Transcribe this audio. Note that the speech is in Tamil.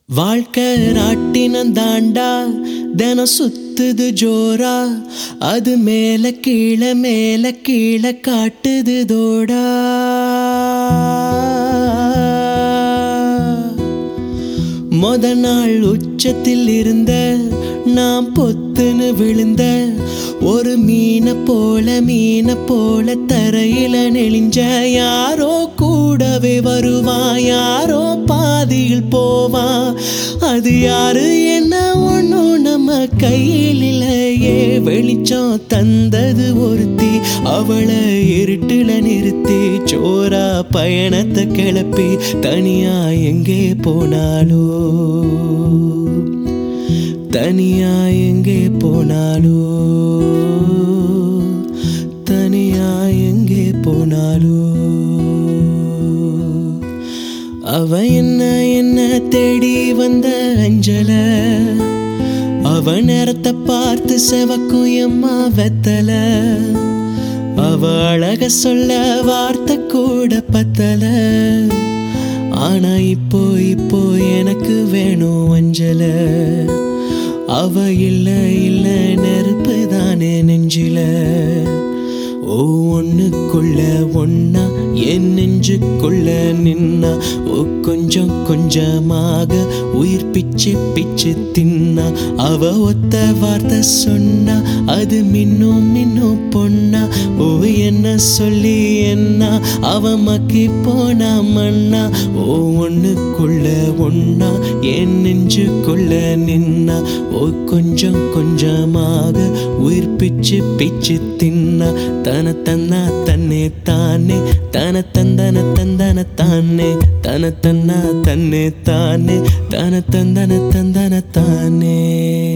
வாழ்க்கை ராட்டினம் தாண்டா தினம் சுத்துது ஜோரா அது மேல கீழே மேல கீழே காட்டுது தோடா மொத நாள் உச்சத்தில் இருந்த நாம் பொத்துன்னு விழுந்த ஒரு மீனை போல மீனை போல தரையில நெளிஞ்ச யாரோ கூடவே வருவான் யாரோ பாதியில் போவான் அது யாரு என்ன ஒன்றும் நம்ம கையில் இல்லையே வெளிச்சம் தந்தது ஒருத்தி அவளை இருட்டுல நிறுத்தி சோரா பயணத்தை கிளப்பி தனியா எங்கே போனாலோ தனியா எங்கே போனாலோ தனியா எங்கே போனாலோ அவ என்ன என்ன தேடி வந்த அஞ்சல அவ நேரத்தை பார்த்து செவக்கும் எம்மா வெத்தல அவ அழக சொல்ல வார்த்தை கூட பத்தல ஆனா இப்போ இப்போ எனக்கு வேணும் அஞ்சல அவ இல்ல இல்ல நெருப்பு தானே நெஞ்சில ஓ ஒண்ணுக்குள்ள ஒன்னா என் நெஞ்சுக்குள்ள நின்னா ஓ கொஞ்சம் கொஞ்சமாக உயிர் பிச்சு பிச்சு தின்னா அவ ஒத்த வார்த்தை சொன்னா அது மின்னும் மின்னும் பொன்னா ஓ என்ன சொல்லி என்ன அவ மக்கி போனா மண்ணா ஓ ஒண்ணுக்குள்ள ஒன்னா என் நெஞ்சுக்குள்ள நின்னா ஓ கொஞ்சம் கொஞ்சமாக உயிர் பிச்சு பிச்சு தின்னா தன தன்னா தன்னே தானே தன தந்தன தந்தன தானே தன தன்னா தன்னே தானே தன தந்தன தந்தன தானே